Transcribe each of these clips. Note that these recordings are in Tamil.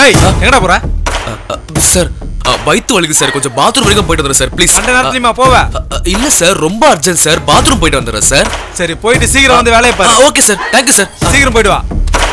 ஏய் எங்கடா போற சார் வயிற்று வலிக்கு சார் கொஞ்சம் பாத்ரூம் வரைக்கும் போயிட்டு வந்துடுறேன் சார் ப்ளீஸ் அந்த நேரத்துலயுமா போவ இல்ல சார் ரொம்ப அர்ஜென்ட் சார் பாத்ரூம் போயிட்டு வந்துடுறேன் சார் சரி போயிட்டு சீக்கிரம் வந்து வேலையை பாரு ஓகே சார் தேங்க்யூ சார் சீக்கிரம் போயிட்டு வா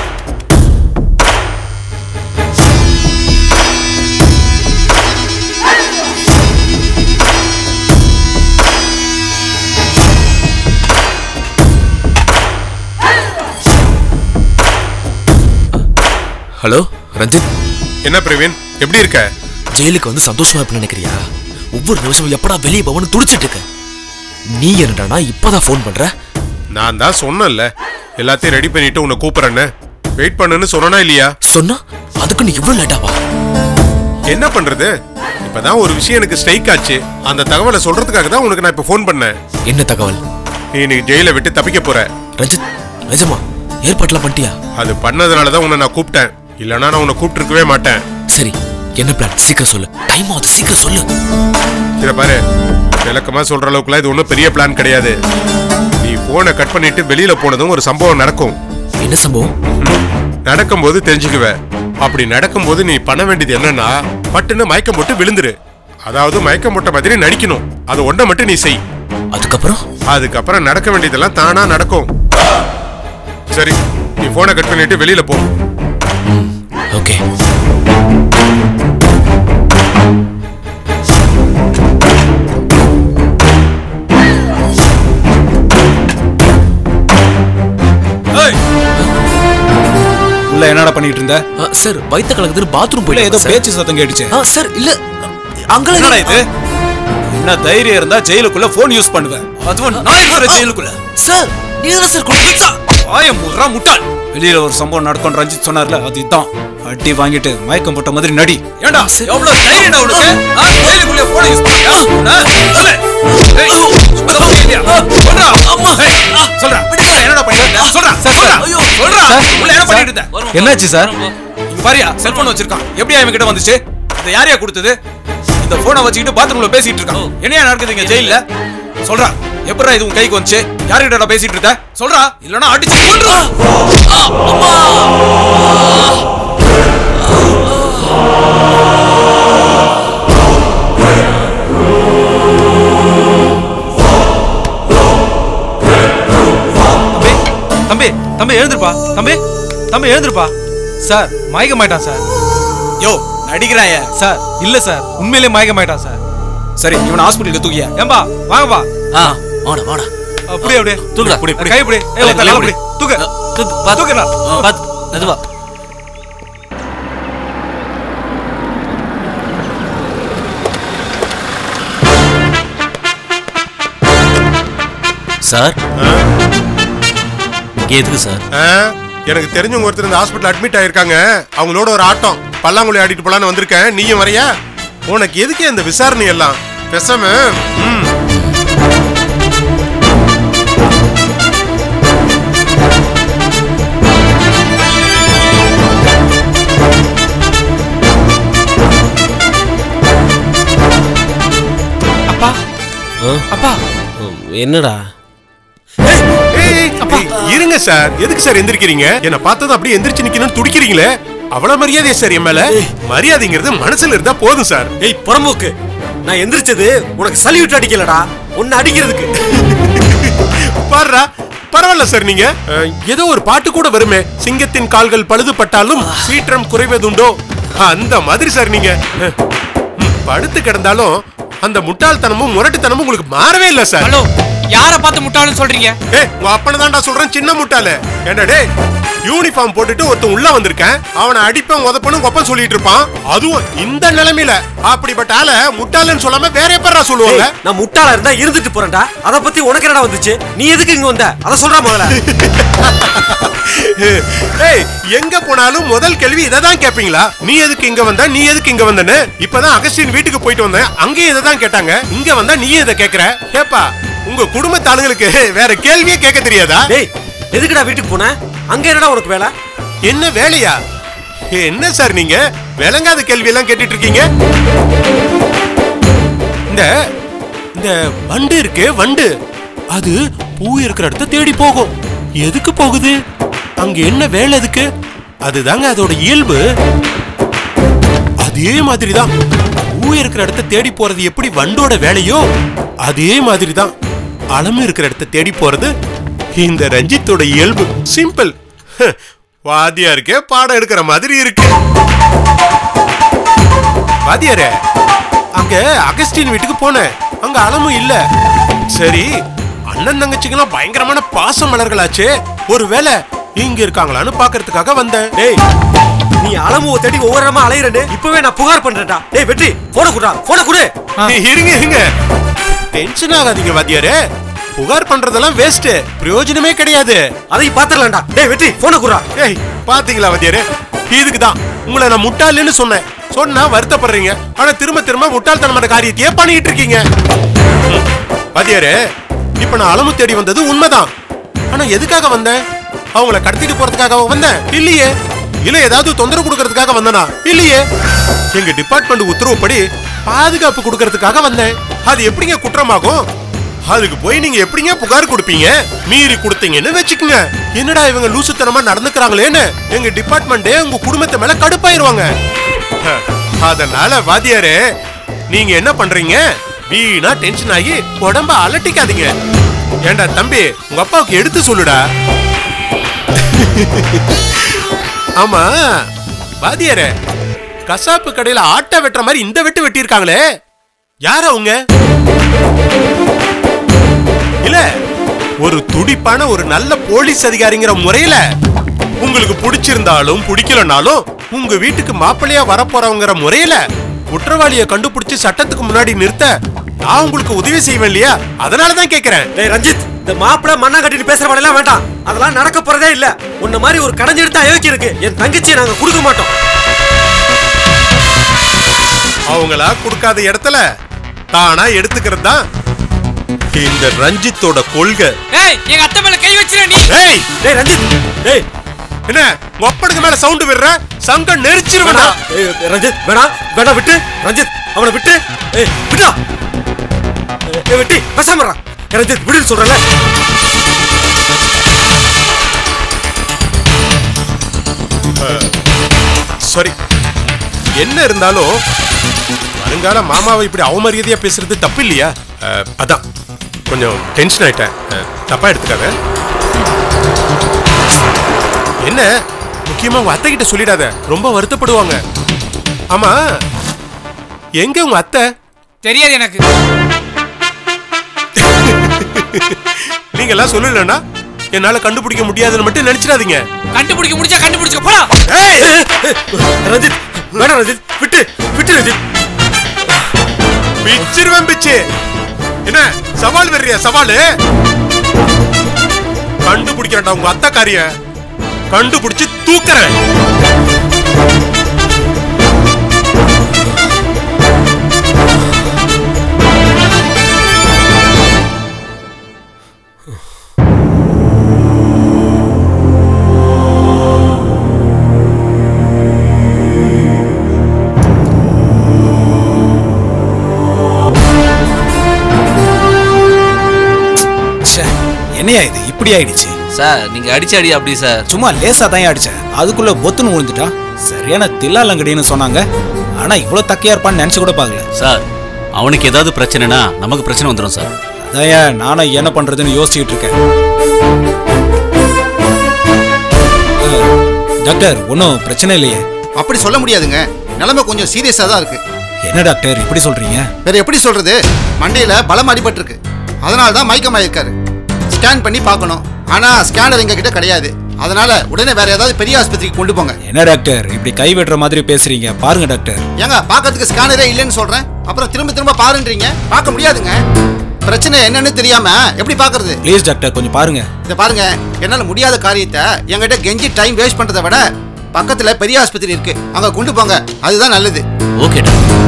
ஹலோ ரஞ்சித் என்ன பிரவீன் எப்படி இருக்க ஜெயிலுக்கு வந்து சந்தோஷமா இருப்பேன்னு நினைக்கிறியா ஒவ்வொரு நிமிஷமும் எப்படா வெளியே போவனு துடிச்சிட்டு இருக்க நீ என்னடானா இப்பதான் ஃபோன் பண்ற நான் தான் சொன்னேன்ல எல்லாத்தையும் ரெடி பண்ணிட்டு உன்னை கூப்பிடுறேன்னு வெயிட் பண்ணுன்னு சொன்னா இல்லையா சொன்னா அதுக்கு நீ இவ்வளவு லேட்டாவா என்ன பண்றது இப்பதான் ஒரு விஷயம் எனக்கு ஸ்ட்ரைக் ஆச்சு அந்த தகவலை சொல்றதுக்காக தான் உனக்கு நான் இப்ப ஃபோன் பண்ணேன் என்ன தகவல் நீ இன்னைக்கு ஜெயில விட்டு தப்பிக்க போற ரஞ்சித் நிஜமா ஏற்பாட்டுலாம் பண்ணிட்டியா அது பண்ணதுனால தான் உன்னை நான் கூப்பிட்டேன் இல்லைன்னா நான் உன்னை கூப்பிட்டுருக்கவே மாட்டேன் சரி என்ன பிளான் சீக்கிரம் சொல்லு டைம் ஆகுது சீக்கிரம் சொல்லு இத பாரு விளக்கமா சொல்ற அளவுக்குலாம் இது ஒன்றும் பெரிய பிளான் கிடையாது நீ போனை கட் பண்ணிட்டு வெளியில போனதும் ஒரு சம்பவம் நடக்கும் என்ன சம்பவம் நடக்கும்போது தெரிஞ்சுக்குவ அப்படி நடக்கும்போது நீ பண்ண வேண்டியது என்னன்னா பட்டுன்னு மயக்கம் போட்டு விழுந்துரு அதாவது மயக்கம் போட்ட மாதிரி நடிக்கணும் அது ஒன்றை மட்டும் நீ செய் அதுக்கப்புறம் அதுக்கப்புறம் நடக்க வேண்டியதெல்லாம் தானா நடக்கும் சரி நீ போனை கட் பண்ணிட்டு வெளியில போ ஓகே ஏய் உள்ள என்னடா பண்ணிட்டு இருந்த சார் வயித்த கலக்குது பாத்ரூம் உள்ள போயிட்டு ஏதோ வந்தேன், பேச்சு சத்தம் கேட்டுச்சு சார். ஆ, சார் இல்ல அங்கல என்னடா இது என்ன தைரியம் இருந்தா ஜெயிலுக்குள்ள போன் யூஸ் பண்ணுவேன் அதுவும் நான் இருக்கிற ஜெயிலுக்குள்ள சார் நீ தானே சார் கொடுத்தீங்க ஆயம் முறா முட்டாள் வெளியில ஒரு சம்பவம் நடக்கும் ரஞ்சித் சொன்னார்ல அது இதான் அடி வாங்கிட்டு மயக்கம் போட்ட மாதிரி நடி ஏண்டா சரி. எவ்வளவு தைரியம்டா உனக்கு ஆ, ஜெயிலுக்குள்ள போன் யூஸ் பண்ணியா ஆ, சொல்லு ஏய், சுத்தமா இல்லையா? சொல்றா. ஏய், சொல்றா. என்னடா பண்ணிட்டு இருந்த? சொல்றா, சொல்றா. சொல்றா. உள்ள என்ன பண்ணிட்டு இருந்த? என்னாச்சு சார் இங்க பாரியா செல்போன் வச்சிருக்கான் எப்படியா இவன் கிட்ட வந்துச்சு இந்த யாரையா கொடுத்தது இந்த போனை வச்சுக்கிட்டு பாத்ரூம்ல பேசிட்டு இருக்கான் என்னையா நடக்குது இங்க ஜெயில்ல சொல்றா எப்படிடா இது உன் கைக்கு வந்துச்சு யாருக்கிட்ட பேசிட்டு இருக்க சொல்றா இல்லனா அடிச்சு கொல்றா தம்பி தம்பி தம்பி எழுந்திருப்பா தம்பி தம்பி எழுந்திருப்பா சார் மயக்க மாட்டான் சார் யோ நடிக்கிறாயா சார் இல்ல சார் உண்மையிலேயே மயக்க மாட்டான் சார் சரி இவனை ஹாஸ்பிட்டலுக்கு தூக்கியா ஏம்பா வாங்கப்பா ஆ வாடா வாடா அப்படியே அப்படியே தூக்குடா. புடி புடி கை புடி ஏய் ஒருத்தன் கால் புடி தூக்கு தூக்கு, பாத்து. தூக்குடா. ஆ, பாத்து. மெதுவா. சார் இங்க எதுக்கு சார் ஆ, எனக்கு தெரிஞ்சவங்க ஒருத்தர் இந்த ஹாஸ்பிட்டல் அட்மிட் ஆயிருக்காங்க அவங்களோட ஒரு ஆட்டம் பல்லாங்குழி ஆடிட்டு போலான்னு வந்திருக்கேன் நீயும் வரையா உனக்கு எதுக்கு இந்த விசாரணை எல்லாம் பேசாம ம், அப்பா அப்பா என்னடா ஏய், ஏய், ஏய், இருங்க சார் எதுக்கு சார் எந்திரிக்கிறீங்க என்ன பார்த்ததும் அப்படியே எந்திரிச்சு நிக்கணும்னு துடிக்கிறீங்களே அவ்வளவு மரியாதை சார் என் மேல மரியாதைங்கிறது மனசுல இருந்தா போதும் சார் ஏய் புறம்போக்கு நான் எந்திரிச்சது உனக்கு சளி விட்டு அடிக்கலடா உன்னை அடிக்கிறதுக்கு பாருடா பரவாயில்ல சார் நீங்க அஹ், ஏதோ ஒரு பாட்டு கூட வருமே சிங்கத்தின் கால்கள் பழுதுபட்டாலும் சீற்றம் குறைவதுண்டோ அந்த மாதிரி சார் நீங்க அஹ், ம், படுத்து கிடந்தாலும் அந்த முட்டாள்தனமும் முரட்டுத்தனமும் உங்களுக்கு மாறவே இல்ல சார் ஹலோ யார பார்த்து முட்டாள்னு சொல்றீங்க ஏய் உங்க அப்பனை தான்டா சொல்றேன் சின்ன முட்டாள என்ன டேய் யூனிஃபார்ம் போட்டுட்டு ஒருத்தன் உள்ள வந்திருக்கேன் அவனை அடிப்பேன் உதப்பனும் கொப்பன் சொல்லிட்டு இருப்பான் அதுவும் இந்த நிலைமையில அப்படிப்பட்ட ஆள முட்டாளன்னு சொல்லாம வேற எப்படா சொல்லுவாங்க ஏய், நான் முட்டாளா இருந்தா இருந்துட்டு போறேன்டா அத பத்தி உனக்கு என்னடா வந்துச்சு நீ எதுக்கு இங்க வந்த அத சொல்றா முதல்ல ஏய் எங்க போனாலும் முதல் கேள்வி இதை தான் கேப்பீங்களா நீ எதுக்கு இங்க வந்த நீ எதுக்கு இங்க வந்தன்னு இப்பதான் அகஸ்டின் வீட்டுக்கு போயிட்டு வந்தேன் அங்கேயும் இதை தான் கேட்டாங்க இங்க வந்தா நீ இதை கேக்குற கேப்பா உங்க குடும்பத்து ஆளுங்களுக்கு வேற கேள்வியே கேட்க தெரியாதா டேய் எதுக்குடா வீட்டுக்கு போன அங்க என்னடா உனக்கு வேலை என்ன வேலையா என்ன சார் நீங்க விளங்காத கேள்வி எல்லாம் கேட்டுட்டு இருக்கீங்க இந்த இந்த வண்டு இருக்கே வண்டு அது பூ இருக்கிற இடத்த தேடி போகும் எதுக்கு போகுது அங்க என்ன வேலை அதுக்கு அதுதாங்க அதோட இயல்பு அதே மாதிரி தான் பூ இருக்கிற இடத்த தேடி போறது எப்படி வண்டோட வேலையோ அதே மாதிரி தான் அளமு இருக்கிற இடத்த தேடி போறது இந்த ரஞ்சித்தோட இயல்பு சிம்பிள் வாத்தியாருக்கே பாடம் எடுக்கிற மாதிரி இருக்கு வாத்தியாரே அங்க அகஸ்டின் வீட்டுக்கு போனேன் அங்க அளமு இல்ல சரி அண்ணன் தங்கச்சிங்கெல்லாம் பயங்கரமான பாச மலர்களாச்சே ஒருவேளை இங்க இருக்காங்களான்னு பாக்குறதுக்காக வந்தேன் டேய் நீ அளமுவ தேடி ஒவ்வொரு இடமா அலையிறேன்னு இப்பவே நான் புகார் பண்றேன்டா டேய் வெற்றி போன குடுறா போன குடு இருங்க இருங்க டென்ஷன் ஆகாதீங்க வாத்தியாரே புகார் பண்றதெல்லாம் வேஸ்ட் பிரயோஜனமே கிடையாது அதை பாத்துறலாம்டா டேய் வெற்றி போன குடுறா ஏய் பாத்தீங்களா வாத்தியாரே இதுக்கு தான் உங்களை நான் முட்டாள்னு சொன்னேன் சொன்னா வருத்தப்படுறீங்க ஆனா திரும்ப திரும்ப முட்டாள்தனமான காரியத்தையே பண்ணிட்டு இருக்கீங்க ம். வாத்தியாரே இப்ப நான் அளமு தேடி வந்தது உண்மைதான் ஆனா எதுக்காக வந்தேன் அவங்கள கடத்திட்டு போறதுக்காக வந்தேன் இல்லையே இல்ல ஏதாவது தொந்தரவு கொடுக்கறதுக்காக வந்தனா இல்லையே எங்க டிபார்ட்மெண்ட் உத்தரவுப்படி பாதுகாப்பு கொடுக்கறதுக்காக வந்தேன் அது எப்படிங்க குற்றமாகும் அதுக்கு போய் நீங்க எப்படிங்க புகார் கொடுப்பீங்க மீறி கொடுத்தீங்கன்னு வச்சுக்கோங்க என்னடா இவங்க லூசுத்தனமா நடந்துக்கிறாங்களேன்னு எங்க டிபார்ட்மெண்டே உங்க குடும்பத்து மேல கடுப்பாயிருவாங்க ஹ, அதனால வாத்தியாரே நீங்க என்ன பண்றீங்க வீணா டென்ஷன் ஆகி உடம்ப அலட்டிக்காதீங்க ஏண்டா தம்பி உங்க அப்பாவுக்கு எடுத்து சொல்லுடா ஆமா வாத்தியாரே கசாப்பு கடையில ஆட்டை வெட்டுற மாதிரி இந்த வெட்டு வெட்டியிருக்காங்களே யார் அவங்க இல்ல ஒரு துடிப்பான ஒரு நல்ல போலீஸ் அதிகாரிங்கிற முறையில உங்களுக்கு பிடிச்சிருந்தாலும் பிடிக்கலனாலும் உங்க வீட்டுக்கு மாப்பிள்ளையா வரப்போறவங்கிற முறையில குற்றவாளிய கண்டுபிடிச்சு சட்டத்துக்கு முன்னாடி நிறுத்த நான் உங்களுக்கு உதவி செய்வேன் இல்லையா அதனால தான் கேக்குறேன் டேய் ரஞ்சித் இந்த மாப்பிள மண்ணா கட்டிட்டு பேசுற வேலையெல்லாம் வேண்டாம் அதெல்லாம் நடக்க போறதே இல்ல உன்ன மாதிரி ஒரு கடைஞ்செடுத்த அயோக்கிய இருக்கு என் தங்கச்சியை நாங்க கொடுக்க மாட்டோம் அவங்களா கொடுக்காத இடத்துல தானா எடுத்துக்கிறது தான் இந்த ரஞ்சித்தோட கொள்கை ஏய் எங்க அத்தை மேல கை வச்சிர நீ ஏய் டேய் ரஞ்சித் டேய் என்ன உங்க ஒப்பனுக்கு மேல சவுண்ட் விடுற சங்க நெரிச்சிருவேனா வேணாம் ஏய், ரஞ்சித் வேணாம் வேணாம் விட்டு ரஞ்சித் அவனை விட்டு ஏய் விட்டா ஏய் வெட்டி பேசாம இருடா. ஏய், ரஞ்சித் விடுன்னு சொல்றல சாரி என்ன இருந்தாலும் வருங்கால மாமாவை இப்படி அவமரியாதையா பேசுறது தப்பு இல்லையா அஹ், அதான் கொஞ்சம் டென்ஷன் ஆயிட்டேன் அஹ், தப்பா எடுத்துக்காத என்ன முக்கியமா உங்க அத்தை கிட்ட சொல்லிடாத ரொம்ப வருத்தப்படுவாங்க ஆமா எங்க உங்க அத்தை தெரியாது எனக்கு நீங்க எல்லாம் சொல்லலன்னா என்னால கண்டுபிடிக்க முடியாதுன்னு மட்டும் நினைச்சிடாதீங்க கண்டுபிடிக்க முடிஞ்சா கண்டுபிடிச்சுக்க போடா ஏய் ரஞ்சித் வேணாம் ரஞ்சித் விட்டு விட்டு ரஞ்சித் பிச்சிருவேன் பிச்சு என்ன சவால் வர்றியா சவாலு கண்டுபிடிக்கிறேன்டா உங்க அத்தை காரிய கண்டுபிடிச்சு தூக்குறேன் ச்சே, என்னையா இது இப்படி ஆயிடுச்சு சார் நீங்க அடிச்ச அடி அப்படி சார் சும்மா லேசா தான் அடிச்சேன் அதுக்குள்ள பொத்துன்னு விழுந்துட்டான் சரியான தில்லாலங்கடின்னு சொன்னாங்க ஆனா இவ்வளவு தக்கையா இருப்பான்னு நினைச்சு கூட பார்க்கல சார் அவனுக்கு ஏதாவது பிரச்சனைனா நமக்கு பிரச்சனை வந்துடும் சார் அதான் ஏன் நானும் என்ன பண்றதுன்னு யோசிச்சுட்டு இருக்கேன் அஹ், டாக்டர் ஒன்றும் பிரச்சனை இல்லையே அப்படி சொல்ல முடியாதுங்க நிலைமை கொஞ்சம் சீரியஸா தான் இருக்கு என்ன டாக்டர் இப்படி சொல்றீங்க வேற எப்படி சொல்றது மண்டையில பலம் அடிபட்டிருக்கு அதனால தான் மயக்கமாயிருக்காரு ஸ்கேன் பண்ணி பார்க்கணும் ஆனா ஸ்கேனர் எங்க கிட்ட கிடையாது அதனால உடனே வேற ஏதாவது பெரிய ஆஸ்பத்திரிக்கு கொண்டு போங்க என்ன டாக்டர் இப்படி கை விடுற மாதிரி பேசுறீங்க பாருங்க டாக்டர் ஏங்க பார்க்கறதுக்கு ஸ்கேனரே இல்லைன்னு சொல்றேன் அப்புறம் திரும்ப திரும்ப பாருன்றீங்க பார்க்க முடியாதுங்க பிரச்சனை என்னன்னு தெரியாம எப்படி பார்க்கறது ப்ளீஸ் டாக்டர் கொஞ்சம் பாருங்க இத பாருங்க என்னால முடியாத காரியத்தை என்கிட்ட கெஞ்சி டைம் வேஸ்ட் பண்றதை விட பக்கத்துல பெரிய ஆஸ்பத்திரி இருக்கு அங்க கொண்டு போங்க அதுதான் நல்லது ஓகே டாக்டர்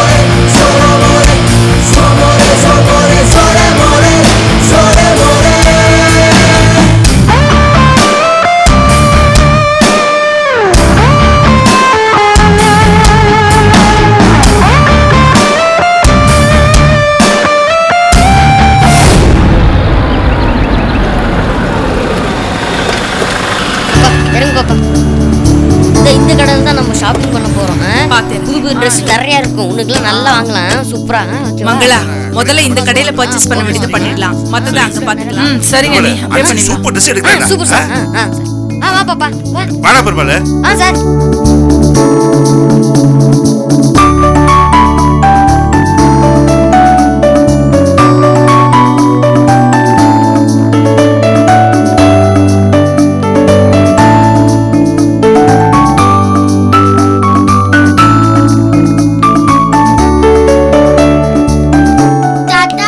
Sole more, இந்த கடையில் தான் நம்ம ஷாப்பிங் பண்ண போறோம் ஆ? பார்த்தேன். புது புது ட்ரெஸ் நிறைய இருக்கும் உனக்குலாம் நல்லா வாங்கலாம் சூப்பரா ஆ, ஓகேவா? மங்களா முதல்ல இந்த கடையில பர்ச்சேஸ் பண்ண வேண்டியது பண்ணிடலாம் மத்தத அங்க பாத்துக்கலாம் ம், சரிங்க நீ அப்படியே பண்ணிடலாம் சூப்பர் ட்ரெஸ் ஆ, எடுக்கலாம் சூப்பர் சார் ஆ, ஆ, சார். ஆ வா பாப்பா வா வாடா பெருமாள் ஆ சார் தாத்தா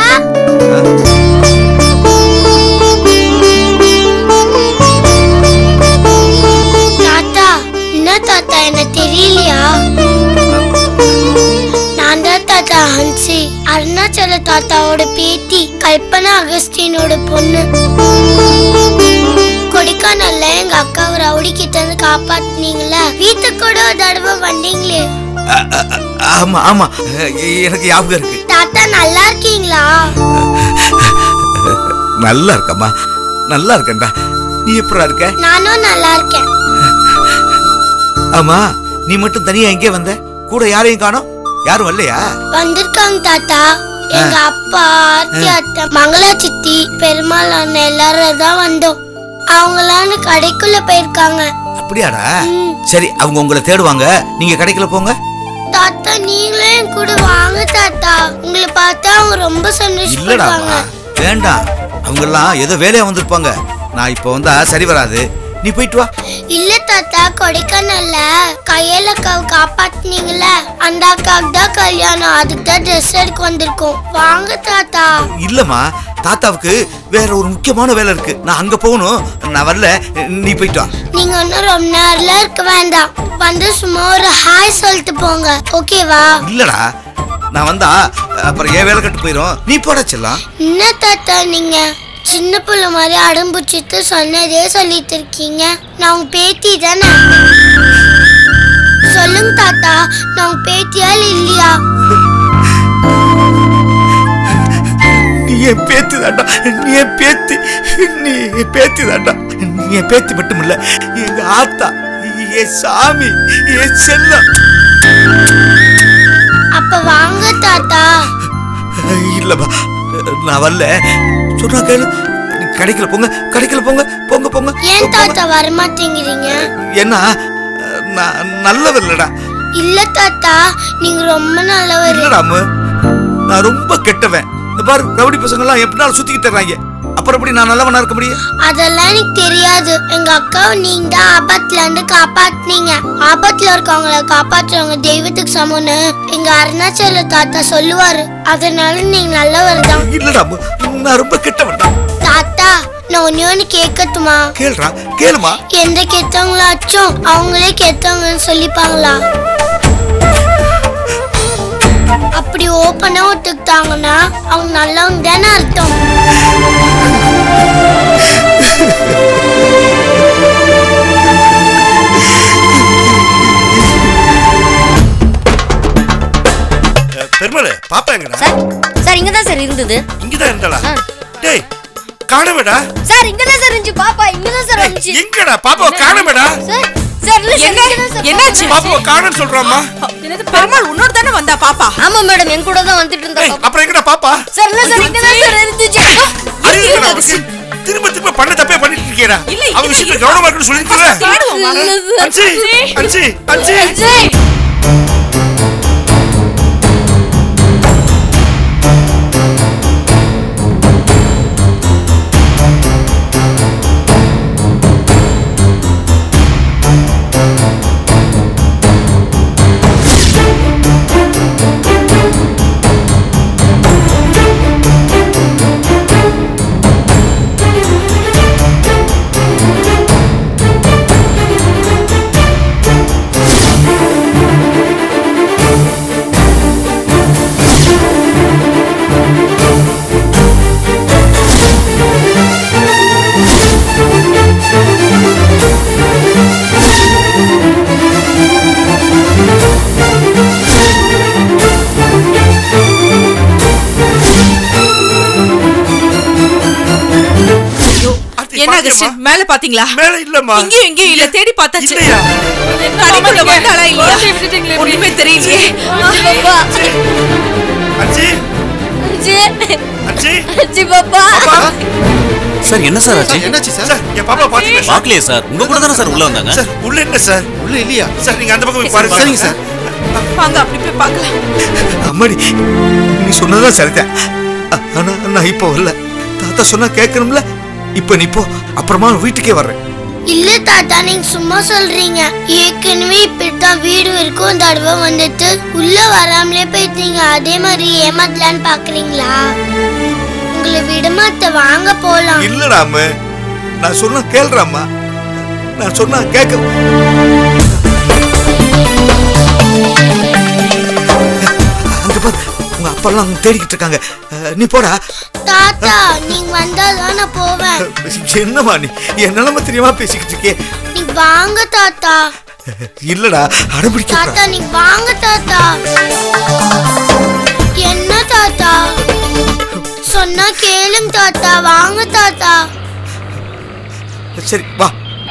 தாத்தா என்ன தாத்தா என்ன தெரியலையா நான் தான் தாத்தா ஹன்சி அருணாச்சல தாத்தாவோட பேத்தி கல்பனா அகஸ்டினோட பொண்ணு கொடைக்கானல்ல எங்க அக்காவை ரவுடி கிட்ட இருந்து காப்பாத்துனீங்கல்ல வீட்டுக்கு கூட ஒரு தடவை வந்தீங்களே ஆமா ஆமா எனக்கு ஞாபகம் இருக்கு தாத்தா நல்லா இருக்கீங்களா நல்லா இருக்கம்மா நல்லா இருக்கேன்டா நீ எப்படா இருக்க நானும் நல்லா இருக்கேன் ஆமா நீ மட்டும் தனியா எங்கே வந்த கூட யாரையும் காணோம் யாரும் வரலையா வந்திருக்காங்க தாத்தா எங்க அப்பா ஆர்த்தி அத்தை மங்களா சித்தி பெருமாள் அண்ணன் எல்லாரும் தான் வந்தோம் அவங்களாம் கடைக்குள்ள போயிருக்காங்க அப்படியாடா சரி அவங்க உங்களை தேடுவாங்க நீங்க கடைக்குள்ள போங்க தாத்தா நீங்களே என் கூட வாங்க தாத்தா உங்களை பார்த்தா அவங்க ரொம்ப சந்தோஷப்படுவாங்க இல்லடாமா வேண்டாம் அவங்க எல்லாம் ஏதோ வேலையா வந்திருப்பாங்க நான் இப்போ வந்தா சரி வராது நீ போயிட்டு வா இல்ல தாத்தா கொடைக்கானல்ல கையில அக்காவை காப்பாத்துனீங்கல்ல அந்த அக்காவுக்கு தான் கல்யாணம் அதுக்கு தான் ட்ரெஸ் எடுக்க வந்திருக்கோம் வாங்க தாத்தா இல்லம்மா தாத்தாவுக்கு வேற ஒரு முக்கியமான வேலை இருக்கு நான் அங்க போகணும் நான் வரல நீ போயிட்டு வா நீங்க ஒன்னும் ரொம்ப நேரம்ல இருக்க வேண்டாம் வந்து சும்மா ஒரு ஹாய் சொல்லிட்டு போங்க ஓகேவா இல்லடா நான் வந்தா அப்புறம் என் வேலை கட்டு போயிடும் நீ போட செல்லாம் என்ன தாத்தா நீங்க சின்ன பிள்ளை மாதிரி அடம்புச்சிட்டு சொன்னதே சொல்லிட்டு இருக்கீங்க நான் உங்க பேத்தி தானே சொல்லுங்க தாத்தா நான் உங்க பேத்தியா இல்லையா நீ என் பேத்தி தாண்டா நீ என் பேத்தி நீ என் பேத்தி தாண்டா நீ என் பேத்தி மட்டும் இல்ல எங்க ஆத்தா என் சாமி என் செல்லம் அப்ப வாங்க தாத்தா இல்லப்பா நான் வரல சொன்னா கேளு நீ கடைக்குள்ள போங்க கடைக்குள்ள போங்க போங்க போங்க ஏன் தாத்தா வரமாட்டேங்கிறீங்க என்ன நான் நல்லவர் இல்லடா இல்ல தாத்தா நீங்க ரொம்ப நல்லவர் இல்லடா அம்மு நான் ரொம்ப கெட்டவன் இந்த பாரு ரவுடி பசங்க எல்லாம் எப்படினாலும் சுத்திக்கிட்டு இருக்காங்க அப்புறம் எப்படி நான் நல்லவனா இருக்க முடியும் அதெல்லாம் எனக்கு தெரியாது எங்க அக்காவை நீங்க தான் ஆபத்துல இருந்து காப்பாத்துனீங்க ஆபத்துல இருக்கவங்கள காப்பாற்றுறவங்க தெய்வத்துக்கு சமம்னு எங்க அருணாச்சல தாத்தா சொல்லுவாரு அதனால நீங்க நல்லவர் தான் இல்லடா அம்மு நான் ரொம்ப கெட்டவன் தாத்தா நான் ஒண்ணு ஒண்ணு கேட்கட்டுமா கேளுடா கேளுமா எந்த கெட்டவங்களாச்சும் அவங்களே கெட்டவங்கன்னு சொல்லிப்பாங்களா அப்படி ஓப்பனா ஒத்துக்கிட்டாங்கன்னா அவங்க நல்லவங்க தானே அர்த்தம் பெருமாள் பாப்பா எங்கடா சார் சார் இங்க தான் சார் இருந்தது இங்கதான் இருந்தாளா ஆ. டேய் காணவேடா சார் இங்க தான் சார் இருந்துச்சு பாப்பா இங்க தான் சார் வந்துச்சு எங்கடா பாப்பாவை காணவேடா சார் சார் இல்ல சார் என்ன? இங்க தான் சார் என்னாச்சு? பாப்பா பாப்பாவை காணன்னு சொல்றாம்மா என்னது பெருமாள் உன்னோட தானே வந்தா பாப்பா ஆமா மேடம் என் கூட தான் வந்துட்டு இருந்தா ஏய், பாப்பா அப்புறம் எங்கடா பாப்பா சார் இல்ல சார் இங்க தான் சார் இருந்துச்சு அறிவு இருக்கா உனக்கு? திரும்ப திரும்ப பண்ண தப்பே பண்ணிட்டு இருக்கேடா இல்ல, அவ இல்ல, விஷயத்துல இல்ல. கவனமா இருக்குன்னு சொல்லிருக்கல தேடுவோம் வாங்க. இல்ல சார் அன்சி அன்சி அன்சி சார் அகஸ்டின் மேல பாத்தீங்களா மேல இல்லம்மா இங்கேயும் இங்கேயும் இல்ல தேடி பார்த்தாச்சு இல்லையா? கடைக்குள்ள வந்தாளா இல்லையா ஒண்ணுமே தெரியலையே அச்சி அஜி அச்சி அஜி பாப்பா சார் என்ன சார் ஆச்சு என்னாச்சு சார் சார் என் பாப்பா பாத்தீங்களா சார் பார்க்கலையே சார் உங்க கூட தானே சார் உள்ள வந்தாங்க சார் உள்ள என்ன சார் உள்ள இல்லையா சார் நீங்க அந்த பக்கம் போய் பாருங்க சரிங்க சார் வாங்க அப்படி போய் பார்க்கலாம் அம்மாடி நீ சொன்னதான் சரிதான் அ- ஆனா நான் இப்போ வரல தாத்தா சொன்னா கேட்கணும்ல இப்ப நீ போ அப்புறமா வீட்டுக்கே வர்றேன் இல்ல தாத்தா நீங்க சும்மா சொல்றீங்க ஏற்கனவே இப்படித்தான் வீடு வரைக்கும் தடவை வந்துட்டு உள்ள வராமலே போயிட்டீங்க அதே மாதிரி ஏமாத்தலான்னு பாக்குறீங்களா உங்களை விடமாத்த வாங்க போலாம் இல்லடா அம்மு நான் சொன்னா கேளுறாம்மா நான் சொன்னா கேட்க அங்க பாரு உங்க அப்பெல்லாம் அங்க தேடிக்கிட்டு இருக்காங்க அஹ், நீ போடா தாத்தா நீங்க வந்தாதான் நான் போவேன் என்னம்மா நீ என் நிலைமை தெரியாம பேசிக்கிட்டு இருக்கே நீங்க வாங்க தாத்தா இல்லடா அடம்பிடிக்க தாத்தா நீங்க வாங்க தாத்தா என்ன தாத்தா சொன்னா கேளுங்க தாத்தா வாங்க தாத்தா சரி வா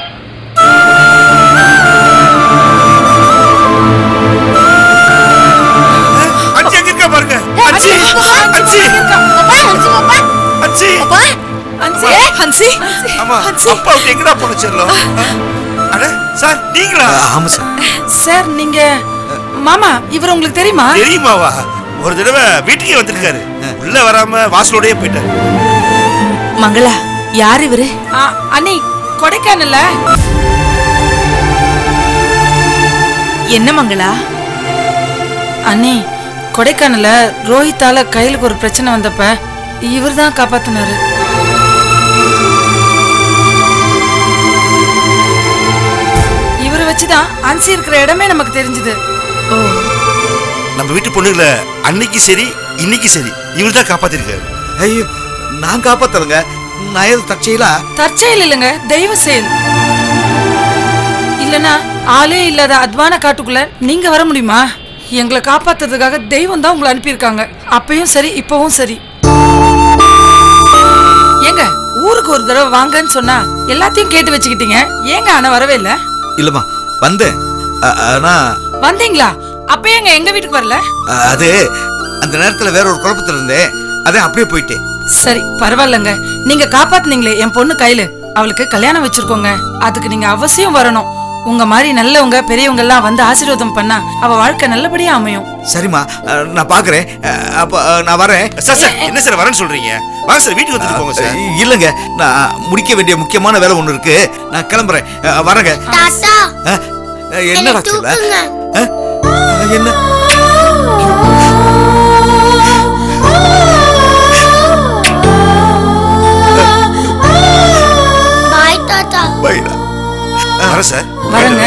அச்சி எங்க இருக்கா பாருங்க அச்சி அச்சி அச்சி ஹன்சி ஹன்சி ஆமா அப்பா விட்டு எங்கடா போன செல்லம் அட சார் நீங்களா ஆமா சார் சார் நீங்க மாமா இவர் உங்களுக்கு தெரியுமா தெரியுமாவா ஒரு தடவை வீட்டுக்கே வந்திருக்காரு உள்ள வராம வாசலோடயே போயிட்டாரு மங்களா யார் இவரு அண்ணி கொடைக்கானல்ல என்ன மங்களா அண்ணி கொடைக்கானல்ல ரோஹித்தால கையிலுக்கு ஒரு பிரச்சனை வந்தப்ப இவர் தான் காப்பாத்தினாரு இவரை வச்சுதான் அன்சி இருக்கிற இடமே நமக்கு தெரிஞ்சது ஓ நம்ம வீட்டு பொண்ணுங்கள அன்னைக்கு சரி இன்னைக்கு சரி இவர் தான் காப்பாத்திருக்காரு ஐயோ நான் காப்பாத்தலங்க நான் ஏதோ தற்செயலா தற்செயல் இல்லைங்க தெய்வ செயல் இல்லனா ஆளே இல்லாத அத்வான காட்டுக்குள்ள நீங்க வர முடியுமா எங்களை காப்பாத்துறதுக்காக தெய்வம் தான் உங்களை அனுப்பியிருக்காங்க அப்பயும் சரி இப்பவும் சரி ஏங்க ஊருக்கு ஒரு தடவை வாங்கன்னு சொன்னா எல்லாத்தையும் கேட்டு வச்சுக்கிட்டீங்க ஏங்க ஆனா வரவே இல்ல இல்லம்மா வந்தேன் அ- ஆனா வந்தீங்களா அப்ப ஏங்க எங்க வீட்டுக்கு வரல அ- அது அந்த நேரத்துல வேற ஒரு குழப்பத்துல இருந்தேன் அதான் அப்படியே போயிட்டேன் சரி பரவாயில்லங்க நீங்க காப்பாத்துனீங்களே என் பொண்ணு கையில அவளுக்கு கல்யாணம் வச்சிருக்கோங்க அதுக்கு நீங்க அவசியம் வரணும் உங்க மாதிரி நல்லவங்க பெரியவங்க எல்லாம் வந்து ஆசீர்வாதம் பண்ணா அவ வாழ்க்கை நல்லபடியா அமையும் சரிம்மா அ, நான் பாக்குறேன் அ, அப்ப அ, நான் வரேன் சார் சார் என்ன சார் வரேன்னு சொல்றீங்க வாங்க சார் வீட்டுக்கு வந்துட்டு போங்க சார் இல்லங்க நான் முடிக்க வேண்டிய முக்கியமான வேலை ஒண்ணு இருக்கு நான் கிளம்புறேன் அ, வரேங்க தாத்தா அ, அ, என்னடா என்னை சொல்ல தூக்குங்க அ, என்ன பாய் தாத்தா பைடா வரேன் சார் வரங்க